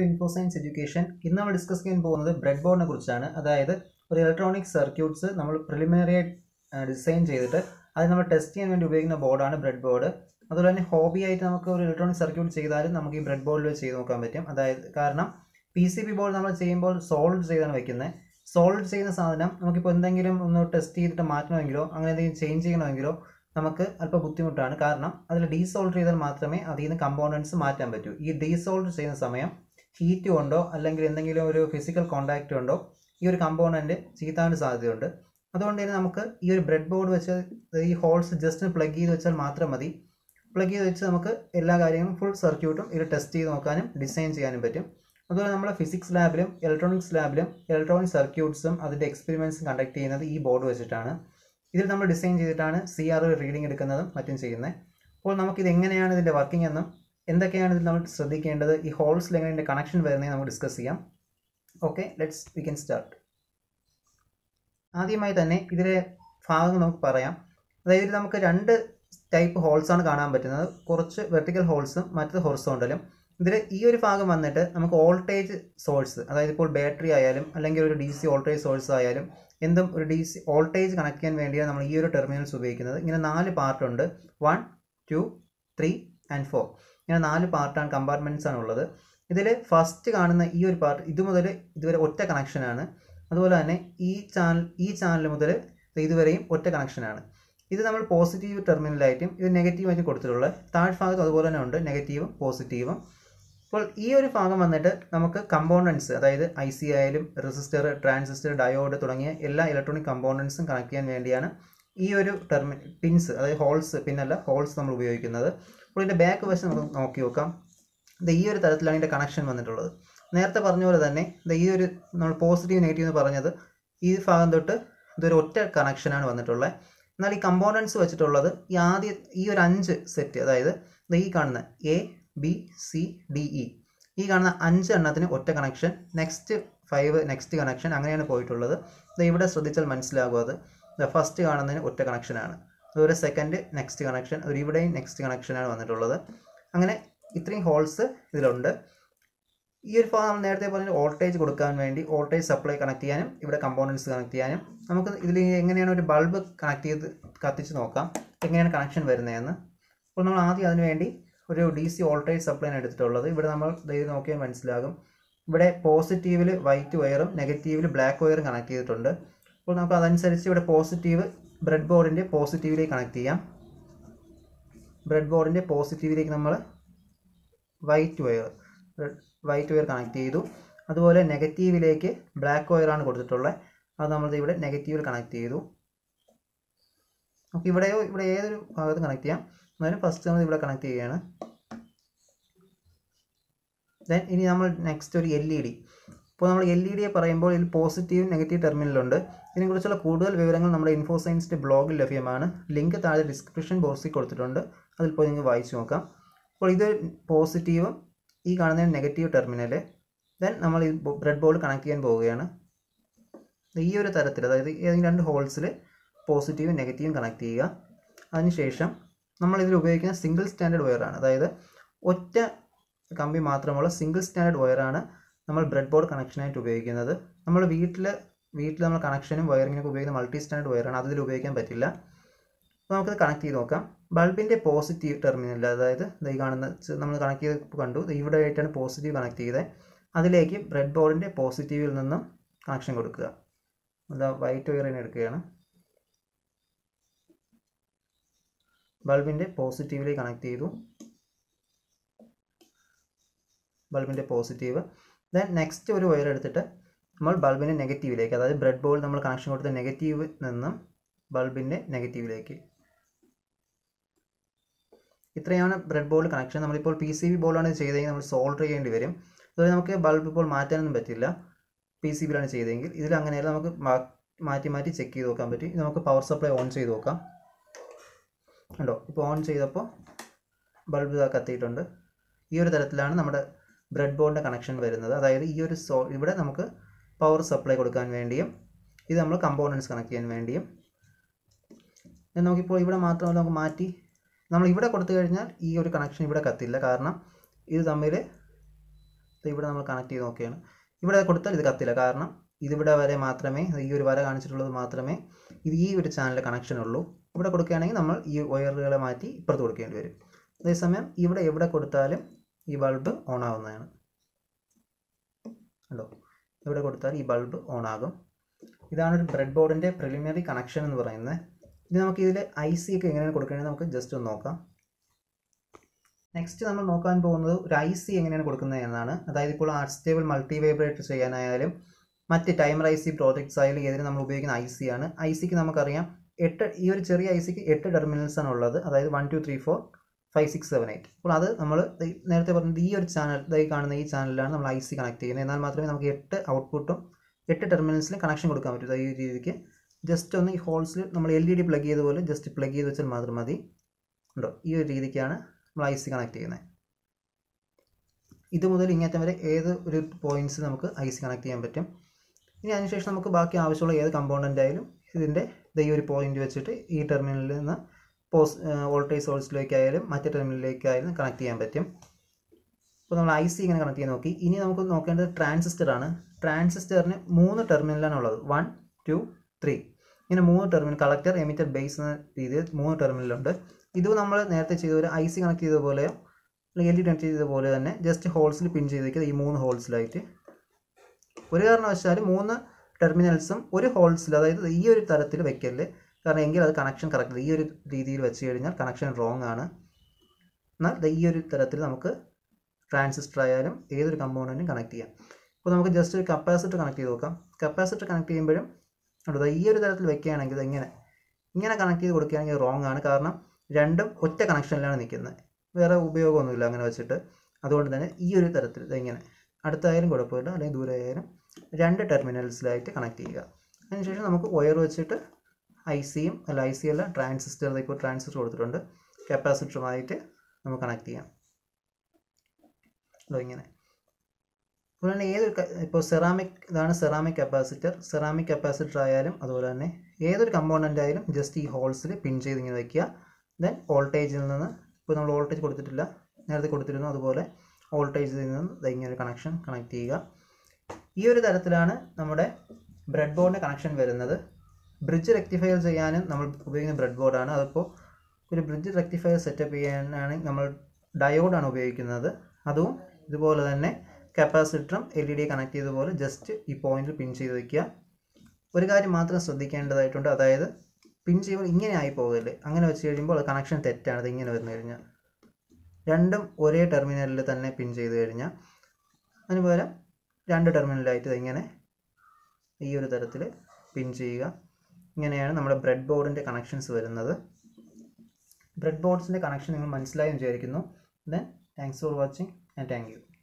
info science education ഇന്ന് നമ്മൾ discuss ചെയ്യാൻ പോകുന്നത് ബ്രെഡ് ബോർഡിനെ കുറിച്ചാണ് അതായത് ഒരു ഇലക്ട്രോണിക് സർക്യൂട്ട്സ് നമ്മൾ പ്രിലിമിനറി ഡിസൈൻ ചെയ്തിട്ട് അത് നമ്മൾ ടെസ്റ്റ് ചെയ്യാൻ വേണ്ടി ഉപയോഗിക്കുന്ന ബോർഡാണ് ബ്രെഡ് ബോർഡ് അതുപോലെ തന്നെ ഹോബി ആയിട്ട് നമുക്ക് ഒരു ഇലക്ട്രോണിക് സർക്യൂട്ട് ചെയ്താലും നമുക്ക് ഈ ബ്രെഡ് ബോർഡിൽ വെച്ച് ചെയ്ത് നോക്കാൻ പറ്റും അതായത് കാരണം പി സി ബി ബോർഡ് നമ്മൾ ചെയ്യുമ്പോൾ സോൾവ് ചെയ്താണ് വെക്കുന്നത് സോൾവ് ചെയ്യുന്ന സാധനം നമുക്കിപ്പോൾ എന്തെങ്കിലും ഒന്ന് ടെസ്റ്റ് ചെയ്തിട്ട് മാറ്റണമെങ്കിലോ അങ്ങനെ എന്തെങ്കിലും ചേഞ്ച് ചെയ്യണമെങ്കിലോ നമുക്ക് അല്പം ബുദ്ധിമുട്ടാണ് കാരണം അതിൽ ഡീസോൾവ് ചെയ്താൽ മാത്രമേ അതിൽ നിന്ന് കമ്പോണൻസ് മാറ്റാൻ പറ്റൂ ഈ ഡീസോൾവ് ചെയ്യുന്ന സമയം ഹീറ്റ് കൊണ്ടോ അല്ലെങ്കിൽ എന്തെങ്കിലും ഒരു ഫിസിക്കൽ കോണ്ടാക്റ്റ് കൊണ്ടോ ഈ ഒരു കമ്പോണൻറ്റ് ചീത്താൻ സാധ്യതയുണ്ട് അതുകൊണ്ട് തന്നെ നമുക്ക് ഈ ഒരു ബ്രെഡ് ബോർഡ് വെച്ച് ഈ ഹോൾസ് ജസ്റ്റ് പ്ലഗ് ചെയ്ത് വെച്ചാൽ മാത്രം മതി പ്ലഗ് ചെയ്ത് വെച്ച് നമുക്ക് എല്ലാ കാര്യങ്ങളും ഫുൾ സർക്യൂട്ടും ഇത് ടെസ്റ്റ് ചെയ്ത് നോക്കാനും ഡിസൈൻ ചെയ്യാനും പറ്റും അതുപോലെ നമ്മൾ ഫിസിക്സ് ലാബിലും ഇലക്ട്രോണിക്സ് ലാബിലും ഇലക്ട്രോണിക് സർക്യൂട്ട്സും അതിൻ്റെ എക്സ്പെരിമെൻറ്റ്സും കണ്ടക്ട് ചെയ്യുന്നത് ഈ ബോർഡ് വെച്ചിട്ടാണ് ഇതിൽ നമ്മൾ ഡിസൈൻ ചെയ്തിട്ടാണ് സി ആർ റീഡിംഗ് എടുക്കുന്നതും മറ്റും ചെയ്യുന്നത് അപ്പോൾ നമുക്കിത് എങ്ങനെയാണ് ഇതിൻ്റെ വർക്കിംഗ് എന്നും എന്തൊക്കെയാണ് ഇതിൽ നമ്മൾ ശ്രദ്ധിക്കേണ്ടത് ഈ ഹോൾസിൽ എങ്ങനെ ഇതിൻ്റെ കണക്ഷൻ വരുന്നത് നമുക്ക് ഡിസ്കസ് ചെയ്യാം okay let's we can start ആദ്യമായി തന്നെ ഇതിലെ ഭാഗങ്ങൾ നമുക്ക് പറയാം അതായത് ഇതിൽ നമുക്ക് രണ്ട് ടൈപ്പ് ഹോൾസാണ് കാണാൻ പറ്റുന്നത് കുറച്ച് വെർട്ടിക്കൽ ഹോൾസും മറ്റത് ഹൊറിസോണ്ടലും ഇതിൽ ഈ ഒരു ഭാഗം വന്നിട്ട് നമുക്ക് വോൾട്ടേജ് സോഴ്സ് അതായത് ഇപ്പോൾ ബാറ്ററി ആയാലും അല്ലെങ്കിൽ ഒരു ഡി സി വോൾട്ടേജ് സോഴ്സ് ആയാലും എന്തും ഒരു ഡി സി വോൾട്ടേജ് കണക്ട് ചെയ്യാൻ വേണ്ടിയാണ് നമ്മൾ ഈ ഒരു ടെർമിനൽസ് ഉപയോഗിക്കുന്നത് ഇങ്ങനെ നാല് പാർട്ടുണ്ട് one two three and four ഇങ്ങനെ നാല് പാർട്ടാണ് കമ്പാർട്ട്മെൻറ്റ്സ് ആണ് ഉള്ളത് ഇതിൽ ഫസ്റ്റ് കാണുന്ന ഈ ഒരു പാർട്ട് ഇത് മുതൽ ഇതുവരെ ഒറ്റ കണക്ഷനാണ് അതുപോലെ തന്നെ ഈ ചാനൽ ഈ ചാനൽ മുതൽ ഇതുവരെയും ഒറ്റ കണക്ഷനാണ് ഇത് നമ്മൾ പോസിറ്റീവ് ടെർമിനലായിട്ടും ഇത് നെഗറ്റീവായിട്ടും കൊടുത്തിട്ടുള്ളത് താഴ്ഭാഗത്ത് അതുപോലെ തന്നെ ഉണ്ട് നെഗറ്റീവും പോസിറ്റീവും അപ്പോൾ ഈ ഒരു ഭാഗം വന്നിട്ട് നമുക്ക് കമ്പോണൻസ് അതായത് ഐ സി ആയാലും റെസിസ്റ്റർ ട്രാൻസിസ്റ്റർ ഡയോഡ് തുടങ്ങിയ എല്ലാ ഇലക്ട്രോണിക് കമ്പോണൻസും കണക്ട് ചെയ്യാൻ വേണ്ടിയാണ് ഈ ഒരു ടെർമി പിൻസ് അതായത് ഹോൾസ് പിന്നല്ല ഹോൾസ് നമ്മൾ ഉപയോഗിക്കുന്നത് അപ്പോൾ ഇതിൻ്റെ ബാക്ക് വശം നമുക്ക് നോക്കി നോക്കാം ഇത് ഈ ഒരു തരത്തിലാണ് ഇതിൻ്റെ കണക്ഷൻ വന്നിട്ടുള്ളത് നേരത്തെ പറഞ്ഞ പോലെ തന്നെ ഇത് ഈ ഒരു നമ്മൾ പോസിറ്റീവ് നെഗറ്റീവ് എന്ന് പറഞ്ഞത് ഈ ഭാഗം തൊട്ട് ഇതൊരു ഒറ്റ കണക്ഷനാണ് വന്നിട്ടുള്ളത് എന്നാൽ ഈ കമ്പോണൻസ് വെച്ചിട്ടുള്ളത് ഈ ആദ്യ ഈ ഒരു അഞ്ച് സെറ്റ് അതായത് ഈ കാണുന്ന A B C D E ഈ കാണുന്ന അഞ്ച് എണ്ണത്തിന് ഒറ്റ connection next five next connection അങ്ങനെയാണ് പോയിട്ടുള്ളത് ഇത് ഇവിടെ ശ്രദ്ധിച്ചാൽ മനസ്സിലാകും അത് ഫസ്റ്റ് കാണുന്നതിന് ഒറ്റ കണക്ഷനാണ് അതുപോലെ സെക്കൻഡ് നെക്സ്റ്റ് കണക്ഷൻ ഒരു ഇവിടെയും നെക്സ്റ്റ് കണക്ഷനാണ് വന്നിട്ടുള്ളത് അങ്ങനെ ഇത്രയും ഹോൾസ് ഇതിലുണ്ട് ഈ ഒരു ഭാഗം നമ്മൾ നേരത്തെ പറഞ്ഞ വോൾട്ടേജ് കൊടുക്കാൻ വേണ്ടി വോൾട്ടേജ് സപ്ലൈ കണക്ട് ചെയ്യാനും ഇവിടെ കമ്പോണൻസ് കണക്ട് ചെയ്യാനും നമുക്ക് ഇതിൽ എങ്ങനെയാണ് ഒരു ബൾബ് കണക്ട് ചെയ്ത് കത്തിച്ച് നോക്കാം എങ്ങനെയാണ് കണക്ഷൻ വരുന്നതെന്ന് അപ്പോൾ നമ്മൾ ആദ്യം അതിന് വേണ്ടി ഒരു ഡി സി വോൾട്ടേജ് സപ്ലൈയാണ് എടുത്തിട്ടുള്ളത് ഇവിടെ നമ്മൾ ഇത് നോക്കിയാൽ മനസ്സിലാകും ഇവിടെ പോസിറ്റീവിൽ വൈറ്റ് വയറും നെഗറ്റീവിൽ ബ്ലാക്ക് വയറും കണക്ട് ചെയ്തിട്ടുണ്ട് അപ്പോൾ നമുക്ക് അതനുസരിച്ച് ഇവിടെ പോസിറ്റീവ് ബ്രെഡ് ബോർഡിൻ്റെ പോസിറ്റീവിലേക്ക് കണക്ട് ചെയ്യാം ബ്രെഡ് ബോർഡിൻ്റെ പോസിറ്റീവിലേക്ക് നമ്മൾ white wire white wire connect ചെയ്തു അതുപോലെ നെഗറ്റീവിലേക്ക് ബ്ലാക്ക് വയറാണ് കൊടുത്തിട്ടുള്ളത് അത് നമ്മൾ ഇവിടെ നെഗറ്റീവിൽ കണക്ട് ചെയ്തു നമുക്ക് ഇവിടെയോ ഇവിടെ ഏതൊരു ഭാഗത്ത് കണക്ട് ചെയ്യാം എന്നാലും ഫസ്റ്റ് നമ്മൾ ഇവിടെ കണക്ട് ചെയ്യുകയാണ് ദെൻ ഇനി നമ്മൾ നെക്സ്റ്റ് ഒരു എൽ ഇ ഡി ഇപ്പോൾ നമ്മൾ എൽ ഇ ഡിയെ പറയുമ്പോൾ ഇതിൽ പോസിറ്റീവ് നെഗറ്റീവ് ടെർമിനലുണ്ട് ഇതിനെക്കുറിച്ചുള്ള കൂടുതൽ വിവരങ്ങൾ നമ്മുടെ ഇൻഫോ സയൻസിൻ്റെ ബ്ലോഗിൽ ലഭ്യമാണ് ലിങ്ക് താഴെ ഡിസ്ക്രിപ്ഷൻ ബോക്സിൽ കൊടുത്തിട്ടുണ്ട് അതിൽ പോയി നിങ്ങൾക്ക് വായിച്ചു നോക്കാം അപ്പോൾ ഇത് പോസിറ്റീവും ഈ കാണുന്ന നെഗറ്റീവ് ടെർമിനൽ ദെൻ നമ്മൾ ഈ ബ്രെഡ് ബോർഡ് കണക്ട് ചെയ്യാൻ പോവുകയാണ് ഈ ഒരു തരത്തിൽ അതായത് ഏതെങ്കിലും രണ്ട് ഹോൾസിൽ പോസിറ്റീവും നെഗറ്റീവും കണക്ട് ചെയ്യുക അതിനുശേഷം നമ്മൾ ഇതിൽ ഉപയോഗിക്കുന്ന സിംഗിൾ സ്റ്റാൻഡേർഡ് വയറാണ് അതായത് ഒറ്റ കമ്പി മാത്രമുള്ള സിംഗിൾ സ്റ്റാൻഡേർഡ് വയറാണ് നമ്മൾ ബ്രെഡ് ബോർഡ് കണക്ഷനായിട്ട് ഉപയോഗിക്കുന്നത് നമ്മൾ വീട്ടിൽ വീട്ടിൽ നമ്മൾ കണക്ഷനും വയറിങ്ങിനൊക്കെ ഉപയോഗിക്കുന്ന മൾട്ടി സ്റ്റാൻഡേർഡ് വയറാണ് അതിൽ ഉപയോഗിക്കാൻ പറ്റില്ല അപ്പോൾ നമുക്കത് കണക്ട് ചെയ്ത് നോക്കാം ബൾബിൻ്റെ പോസിറ്റീവ് ടെർമിനൽ അതായത് ഈ കാണുന്ന നമ്മൾ കണക്ട് ചെയ്ത് കണ്ടു ഇവിടെ ആയിട്ടാണ് പോസിറ്റീവ് കണക്ട് ചെയ്തത് അതിലേക്ക് ബ്രെഡ് ബോർഡിൻ്റെ പോസിറ്റീവിൽ നിന്നും കണക്ഷൻ കൊടുക്കുക എന്താ വൈറ്റ് വയറിനെ എടുക്കുകയാണ് ബൾബിൻ്റെ പോസിറ്റീവിലേക്ക് കണക്ട് ചെയ്തു ബൾബിൻ്റെ പോസിറ്റീവ് ദെൻ നെക്സ്റ്റ് ഒരു വയർ എടുത്തിട്ട് നമ്മൾ ബൾബിൻ്റെ നെഗറ്റീവിലേക്ക് അതായത് ബ്രെഡ് ബോർഡ് നമ്മൾ കണക്ഷൻ കൊടുത്ത നെഗറ്റീവ് നിന്നും ബൾബിൻ്റെ നെഗറ്റീവിലേക്ക് ഇത്രയാണ് ബ്രെഡ് ബോർഡ് കണക്ഷൻ നമ്മളിപ്പോൾ പി സി ബി ബോർഡാണ് ചെയ്തതെങ്കിൽ നമ്മൾ സോൾഡർ ചെയ്യേണ്ടി വരും അതുപോലെ നമുക്ക് ബൾബ് ഇപ്പോൾ മാറ്റാനൊന്നും പറ്റില്ല പി സി ബിയിലാണ് ചെയ്തതെങ്കിൽ ഇതിൽ അങ്ങനെയല്ല നമുക്ക് മാറ്റി മാറ്റി ചെക്ക് ചെയ്ത് നോക്കാൻ പറ്റും നമുക്ക് പവർ സപ്ലൈ ഓൺ ചെയ്ത് നോക്കാം കണ്ടോ ഇപ്പോൾ ഓൺ ചെയ്തപ്പോൾ ബൾബ് ഇതാ കത്തിയിട്ടുണ്ട് ഈ ഒരു തരത്തിലാണ് നമ്മുടെ ബ്രെഡ് ബോർഡിൻ്റെ കണക്ഷൻ വരുന്നത് അതായത് ഈ ഒരു സോ ഇവിടെ നമുക്ക് പവർ സപ്ലൈ കൊടുക്കാൻ വേണ്ടിയും ഇത് നമ്മൾ കമ്പോണൻസ് കണക്ട് ചെയ്യാൻ വേണ്ടിയും നമുക്കിപ്പോൾ ഇവിടെ മാത്രമല്ല നമുക്ക് മാറ്റി നമ്മൾ ഇവിടെ കൊടുത്തു കഴിഞ്ഞാൽ ഈ ഒരു കണക്ഷൻ ഇവിടെ കത്തില്ല കാരണം ഇത് തമ്മിൽ ഇത് ഇവിടെ നമ്മൾ കണക്ട് ചെയ്ത് നോക്കുകയാണ് ഇവിടെ കൊടുത്താൽ ഇത് കത്തില്ല കാരണം ഇതിവിടെ വരെ മാത്രമേ ഈ ഒരു വര കാണിച്ചിട്ടുള്ളത് മാത്രമേ ഇത് ഈ ഒരു ചാനൽ കണക്ഷൻ ഉള്ളൂ ഇവിടെ കൊടുക്കുകയാണെങ്കിൽ നമ്മൾ ഈ വയറുകളെ മാറ്റി ഇപ്പുറത്ത് കൊടുക്കേണ്ടി വരും അതേസമയം ഇവിടെ എവിടെ കൊടുത്താലും ഈ ബൾബ് ഓൺ ആവുന്നതാണ് കണ്ടോ ഇവിടെ കൊടുത്താൽ ഈ ബൾബ് ഓൺ ആകും ഇതാണ് ഒരു ബ്രെഡ് ബോർഡിൻ്റെ പ്രിലിമിനറി കണക്ഷൻ എന്ന് പറയുന്നത് ഇത് നമുക്ക് ഇതിൽ ഐ സി ഒക്കെ എങ്ങനെയാണ് കൊടുക്കേണ്ടത് നമുക്ക് ജസ്റ്റ് ഒന്ന് നോക്കാം നെക്സ്റ്റ് നമ്മൾ നോക്കാൻ പോകുന്നത് ഒരു ഐ സി എങ്ങനെയാണ് കൊടുക്കുന്നത് എന്നാണ് അതായത് ഇപ്പോൾ ആർട്ട് സ്റ്റേബിൾ മൾട്ടി വൈബ്രേറ്റ് ചെയ്യാനായാലും മറ്റ് ടൈമർ ഐ സി പ്രോജക്ട്സ് ആയാലും ഏതിന് നമ്മൾ ഉപയോഗിക്കുന്ന ഐ സി ആണ് ഐ സിക്ക് നമുക്കറിയാം എട്ട് ഈ ഒരു ചെറിയ ഐ സിക്ക് എട്ട് ടെർമിനൽസ് ആണ് ഉള്ളത് അതായത് one two three four five six seven eight അപ്പോൾ അത് നമ്മൾ നേരത്തെ പറഞ്ഞത് ഈ ഒരു ചാനൽ ഈ കാണുന്ന ഈ ചാനലിലാണ് നമ്മൾ ഐ സി കണക്ട് ചെയ്യുന്നത് എന്നാൽ മാത്രമേ നമുക്ക് എട്ട് ഔട്ട്പുട്ടും എട്ട് ടെർമിനൽസിലും കണക്ഷൻ കൊടുക്കാൻ പറ്റൂ ഈ രീതിക്ക് ജസ്റ്റ് ഒന്ന് ഈ ഹോൾസിൽ നമ്മൾ എൽ ഇ ഡി പ്ലഗ് ചെയ്തപോലെ ജസ്റ്റ് പ്ലഗ് ചെയ്ത് വെച്ചാൽ മാത്രം മതി ഉണ്ടോ ഈ ഒരു രീതിക്കാണ് നമ്മൾ ഐ സി കണക്ട് ചെയ്യുന്നത് ഇത് മുതൽ ഇങ്ങേറ്റം വരെ ഏത് ഒരു പോയിന്റ്സ് നമുക്ക് ഐ സി കണക്ട് ചെയ്യാൻ പറ്റും ഇനി അതിനുശേഷം നമുക്ക് ബാക്കി ആവശ്യമുള്ള ഏത് കമ്പോണൻ്റ് ആയാലും ഇതിൻ്റെ ഈ ഒരു പോയിന്റ് വെച്ചിട്ട് ഈ ടെർമിനലിൽ നിന്ന് പോസ് വോൾട്ടേജ് സോഴ്സിലേക്കായാലും മറ്റ് ടെർമിനലിലേക്കായാലും കണക്ട് ചെയ്യാൻ പറ്റും അപ്പോൾ നമ്മൾ ഐ സി ഇങ്ങനെ കണക്ട് ചെയ്യാൻ നോക്കി ഇനി നമുക്ക് നോക്കേണ്ടത് ട്രാൻസിസ്റ്റർ ആണ് ട്രാൻസിസ്റ്ററിന് മൂന്ന് ടെർമിനലാണ് ഉള്ളത് വൺ ടു ത്രീ ഇങ്ങനെ മൂന്ന് ടെർമിനൽ കളക്ടർ എമിറ്റർ ബേസ് എന്ന രീതിയിൽ മൂന്ന് ടെർമിനലുണ്ട് ഇത് നമ്മൾ നേരത്തെ ചെയ്ത ഒരു ഐ സി കണക്ട് ചെയ്ത പോലെയോ അല്ലെങ്കിൽ എൽ ഡി കണക്ട് ചെയ്ത പോലെ തന്നെ ജസ്റ്റ് ഹോൾസിൽ പിൻ ചെയ്തേക്കുക ഈ മൂന്ന് ഹോൾസിലായിട്ട് ഒരു കാരണവശാലും മൂന്ന് ടെർമിനൽസും ഒരു ഹോൾസിൽ അതായത് ഈ ഒരു തരത്തിൽ വെക്കല് കാരണം എങ്കിൽ അത് കണക്ഷൻ കറക്റ്റ് ഈ ഒരു രീതിയിൽ വെച്ച് കഴിഞ്ഞാൽ കണക്ഷൻ റോങ് ആണ് എന്നാൽ ദേ ഈ ഒരു തരത്തിൽ നമുക്ക് ട്രാൻസിസ്റ്റർ ആയാലും ഏതൊരു കമ്പോണൻറ്റും കണക്ട് ചെയ്യാം ഇപ്പോൾ നമുക്ക് ജസ്റ്റ് ഒരു കപ്പാസിറ്റർ കണക്ട് ചെയ്ത് നോക്കാം കപ്പാസിറ്റർ കണക്ട് ചെയ്യുമ്പോഴും അടുത്ത ഈ ഒരു തരത്തിൽ വെക്കുകയാണെങ്കിൽ ഇത് ഇങ്ങനെ ഇങ്ങനെ കണക്ട് ചെയ്ത് കൊടുക്കുകയാണെങ്കിൽ റോങ് ആണ് കാരണം രണ്ടും ഒറ്റ കണക്ഷനിലാണ് നിൽക്കുന്നത് വേറെ ഉപയോഗമൊന്നുമില്ല അങ്ങനെ വെച്ചിട്ട് അതുകൊണ്ട് തന്നെ ഈ ഒരു തരത്തിൽ ഇത് ഇങ്ങനെ അടുത്തായാലും കുഴപ്പമില്ല അല്ലെങ്കിൽ ദൂരെ ആയാലും രണ്ട് ടെർമിനൽസിലായിട്ട് കണക്ട് ചെയ്യുക അതിനുശേഷം നമുക്ക് വയർ വെച്ചിട്ട് ഐ സിയും അല്ല ഐ സി അല്ല ട്രാൻസിസ്റ്റർ ഇപ്പോൾ ട്രാൻസിസ്റ്റർ കൊടുത്തിട്ടുണ്ട് കപ്പാസിറ്ററുമായിട്ട് നമുക്ക് കണക്ട് ചെയ്യാം അതോ ഇങ്ങനെ അതുപോലെ തന്നെ ഏതൊരു ഇപ്പോൾ സെറാമിക് ഇതാണ് സെറാമിക് കപ്പാസിറ്റർ സെറാമിക് കപ്പാസിറ്റർ ആയാലും അതുപോലെ തന്നെ ഏതൊരു കമ്പോണൻ്റ് ആയാലും ജസ്റ്റ് ഈ ഹോൾസിൽ പിൻ ചെയ്ത് ഇങ്ങനെ വയ്ക്കുക ദെൻ വോൾട്ടേജിൽ നിന്ന് ഇപ്പോൾ നമ്മൾ വോൾട്ടേജ് കൊടുത്തിട്ടില്ല നേരത്തെ കൊടുത്തിരുന്നു അതുപോലെ വോൾട്ടേജിൽ നിന്ന് ഇങ്ങനെ ഒരു കണക്ഷൻ കണക്ട് ചെയ്യുക ഈ ഒരു തരത്തിലാണ് നമ്മുടെ ബ്രെഡ് ബോർഡിൻ്റെ കണക്ഷൻ വരുന്നത് ബ്രിഡ്ജ് റെക്ടിഫയർ ചെയ്യാനും നമ്മൾ ഉപയോഗിക്കുന്ന ബ്രെഡ് ബോർഡാണ് അതിപ്പോൾ ഒരു ബ്രിഡ്ജ് റെക്ടിഫയർ സെറ്റപ്പ് ചെയ്യാനാണ് നമ്മൾ ഡയോഡാണ് ഉപയോഗിക്കുന്നത് അതും ഇതുപോലെ തന്നെ കപ്പാസിറ്ററും എൽ ഇ ഡി കണക്ട് ചെയ്തതുപോലെ ജസ്റ്റ് ഈ പോയിന്റിൽ പിൻ ചെയ്ത് വയ്ക്കുക ഒരു കാര്യം മാത്രം ശ്രദ്ധിക്കേണ്ടതായിട്ടുണ്ട് അതായത് പിൻ ചെയ്യുമ്പോൾ ഇങ്ങനെ ആയി പോകല്ലേ അങ്ങനെ വെച്ച് കഴിയുമ്പോൾ അത് കണക്ഷൻ തെറ്റാണ് ഇത് ഇങ്ങനെ വന്നു കഴിഞ്ഞാൽ രണ്ടും ഒരേ ടെർമിനലിൽ തന്നെ പിൻ ചെയ്ത് കഴിഞ്ഞാൽ അതിന് പകരം രണ്ട് ടെർമിനലായിട്ട് ഇതിങ്ങനെ ഈ ഒരു തരത്തിൽ പിൻ ചെയ്യുക ഇങ്ങനെയാണ് നമ്മുടെ ബ്രെഡ് ബോർഡിൻ്റെ കണക്ഷൻസ് വരുന്നത് ബ്രെഡ് ബോർഡ്സിൻ്റെ കണക്ഷൻ നിങ്ങൾ മനസ്സിലായും വിചാരിക്കുന്നു then thanks for watching and thank U